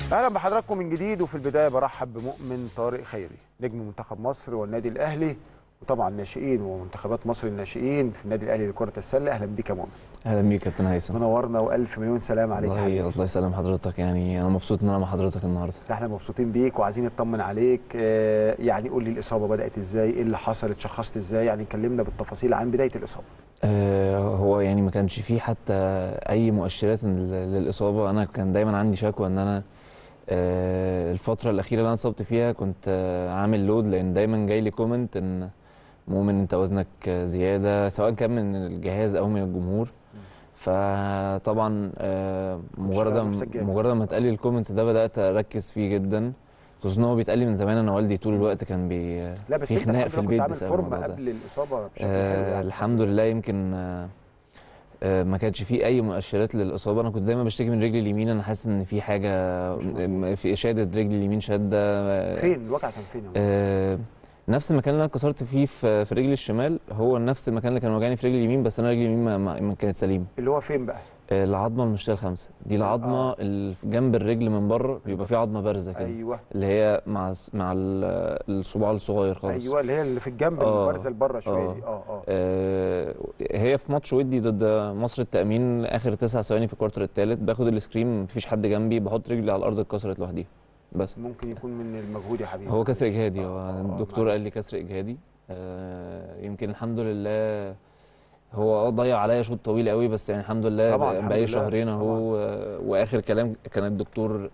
اهلا بحضراتكم من جديد وفي البدايه برحب بمؤمن طارق خيري نجم منتخب مصر والنادي الاهلي وطبعا ناشئين ومنتخبات مصر الناشئين في النادي الاهلي لكره السله اهلا بيك يا مؤمن اهلا بيك يا كابتن هيثم منورنا والف مليون سلام عليك الله حبيبي الله يسلم حضرتك يعني انا مبسوط ان انا مع حضرتك النهارده ده احنا مبسوطين بيك وعايزين نطمن عليك آه، يعني قول لي الاصابه بدات ازاي ايه اللي حصل اتشخصت ازاي يعني كلمنا بالتفاصيل عن بدايه الاصابه آه هو يعني ما كانش فيه حتى اي مؤشرات لل- للاصابه انا كان دايما عندي شكوى ان انا آه الفتره الاخيره اللي انا اتصبت فيها كنت آه عامل لود لان دايما جاي لي كومنت ان مؤمن انت وزنك زياده سواء كان من الجهاز او من الجمهور فطبعا آه مجرد على نفسك جامد. مجرد ما اتقال لي الكومنت ده بدات اركز فيه جدا خصوصا ان هو بيتقال لي من زمان انا والدي طول الوقت كان بي لا بس في انت خناق الحمد في لله كنت البيت عامل بسبب فورمه الموضوع ده قبل الاصابه بشكل حلو آه يعني الحمد لله يمكن آه آه ما كانش في اي مؤشرات للاصابه انا كنت دايما بشتكي من رجلي اليمين انا حاسس ان في حاجه مش مظبوط. م- في شادة رجلي اليمين شاده آه، فين الوجع كان فين يا مؤمن؟ آه نفس المكان اللي انا كسرت فيه في في رجلي الشمال هو نفس المكان اللي كان وجعني في رجلي اليمين بس انا رجلي اليمين ما, ما ما كانت سليمه اللي هو فين بقى آه العظمه المشتيه الخامسه دي العظمه آه. اللي في جنب الرجل من بره بيبقى في عظمه بارزه كده ايوه اللي هي مع الس- مع ال- الصباع الصغير خالص ايوه اللي هي اللي في الجنب آه، اللي بارزه لبره شويه آه. دي اه اه آه، هي في ماتش ودي ضد مصر التأمين آخر تسع ثواني في الكوارتر الثالث باخد السكريم مفيش حد جنبي بحط رجلي على الأرض اتكسرت لوحديها بس ممكن يكون من المجهود يا حبيبي هو كسر معلش. إجهادي آه، هو آه، الدكتور معلش. قال لي كسر إجهادي آه، يمكن الحمد لله هو اه ضيع عليا شوط طويل قوي بس يعني الحمد لله طبعاً، بقى- الحمد بقالي لله، شهرين اهو آه، واخر كلام كان الدكتور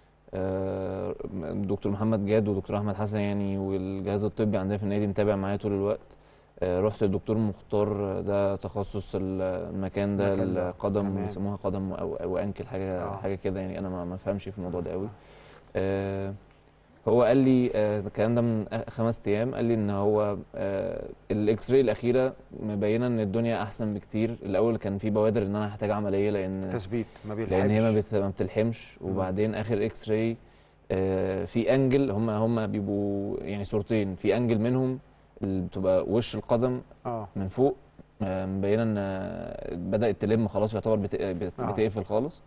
آه، الدكتور محمد جاد والدكتور احمد حسن يعني والجهاز الطبي عندنا في النادي متابع معايا طول الوقت آه، رحت للدكتور مختار ده تخصص المكان ده المكان ده، القدم تمام. بيسموها قدم او او انكل حاجه آه. حاجه كده يعني انا ما ما فهمش في الموضوع ده قوي آه، هو قال لي آه، الكلام ده من أ- خمس ايام قال لي ان هو آه، الاكس راي الاخيره مبينه ان الدنيا احسن بكتير الاول كان في بوادر ان انا هحتاج عمليه لان تثبيت ما بيلحقش لان هي ما, بت... ما بتلحمش وبعدين اخر اكس راي آه، في انجل هم هم بيبقوا يعني صورتين في انجل منهم اللي بتبقى وش القدم اه من فوق آه، مبينه ان آه، بدات تلم خلاص يعتبر بت... بت... آه. بتقفل خالص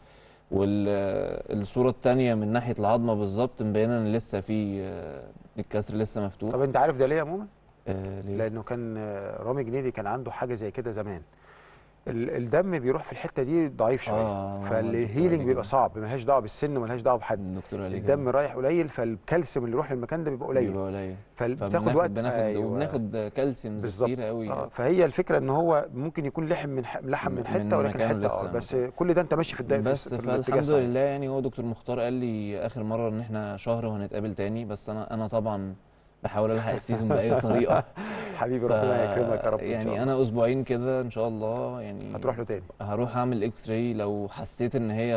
والصوره الثانيه من ناحيه العظمه بالظبط مبينه ان لسه في آه، الكسر لسه مفتوح طب انت عارف ده ليه يا مؤمن؟ آه، ليه؟ لانه كان آه، رامي جنيدي كان عنده حاجه زي كده زمان ال- الدم بيروح في الحته دي ضعيف شويه آه، هو فالهيلينج الدكتور بيبقى قال صعب ملهاش دعوه بالسن وملهاش دعوه بحد الدكتور قال لي كده. الدم رايح قليل فالكالسيوم اللي يروح للمكان ده بيبقى قليل بيبقى قليل فبتاخد فبناخد وقت بناخد أيوة. وبناخد كالسيوم بالظبط. كتير قوي آه فهي الفكره ان هو ممكن يكون لحم من ح... لحم من من حته ولكن مكانه حته لسه اه بس مكانه. كل ده انت ماشي في الدقيقه بس فالحمد لله يعني هو دكتور مختار قال لي اخر مره ان احنا شهر وهنتقابل تاني بس انا انا طبعا بحاول الحق السيزون باي طريقه حبيبي ف- ربنا يكرمك يا رب إن شاء يعني الله. انا اسبوعين كده ان شاء الله يعني هتروح له تاني هروح اعمل اكس راي لو حسيت ان هي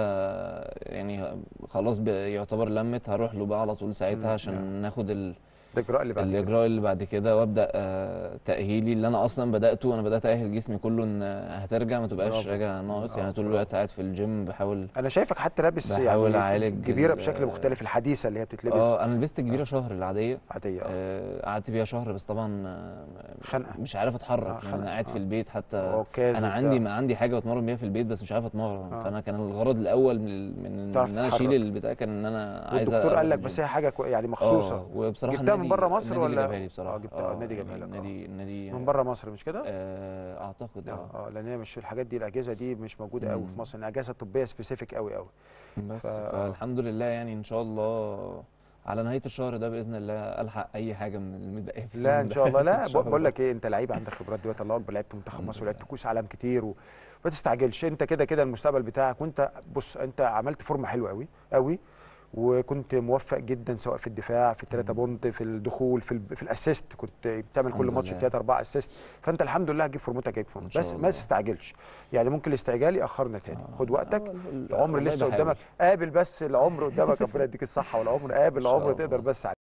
يعني خلاص ب- يعتبر لمت هروح له بقى على طول ساعتها مم. عشان ناخد ال ده الاجراء اللي بعد كده. الاجراء اللي بعد كده وابدا آه، تاهيلي اللي انا اصلا بداته انا بدات ااهل جسمي كله ان هترجع ما تبقاش برافو. راجع ناقص يعني آه، طول برافو. الوقت قاعد في الجيم بحاول انا شايفك حتى لابس بحاول يعني أعالج كبيره ال- بشكل مختلف الحديثه اللي هي بتتلبس اه انا لبست كبيره شهر العاديه عاديه اه آه، قعدت بيها شهر بس طبعا آه، خنقه مش عارف آه، اتحرك يعني خنقة، انا قاعد آه. في البيت حتى عكاز انا وبتاع. عندي ما عندي حاجه بتمرن بيها في البيت بس مش عارف اتمرن آه. فانا كان الغرض الاول من من ان تعرف انا اشيل تتحرك. البتاع كان ان انا عايز والدكتور أروح قال لك الجيم. بس هي حاجه كو- يعني مخصوصه اه وبصراحه جبتها من النادي- بره مصر النادي اللي ولا- جابها لي بصراحه آه، جبتها- النادي جابها لك، آه. النادي النادي من بره مصر مش كده؟ آه، اعتقد اه اه اه لان هي مش الحاجات دي الاجهزه دي مش موجوده قوي في مم. مصر إن اجهزه طبيه سبيسيفيك قوي قوي بس ف- فالحمد لله يعني ان شاء الله على نهايه الشهر ده باذن الله الحق اي حاجه من المتبقيه في لا السيزون ان ده. شاء الله لا إن شاء بقول الله. لك ايه انت لعيب عندك خبرات دلوقتي الله اكبر لعبت منتخب الحمد مصر ولعبت لله. كوس عالم كتير و... ما تستعجلش انت كده كده المستقبل بتاعك وانت بص انت عملت فورمه حلوه قوي قوي وكنت موفق جدا سواء في الدفاع في الثلاثه مم. بونت في الدخول في ال... في الاسيست كنت بتعمل كل الحمد ماتش لله. ثلاثه اربعه اسيست فانت الحمد لله هتجيب فورمتك هتجيب إن فورمتك شاء بس ما الله. تستعجلش يعني ممكن الاستعجال ياخرنا تاني آه. خد وقتك آه، ال- العمر والله لسه بحاول. قدامك قابل بس العمر قدامك ربنا يديك الصحه والعمر قابل إن شاء العمر تقدر الله. بس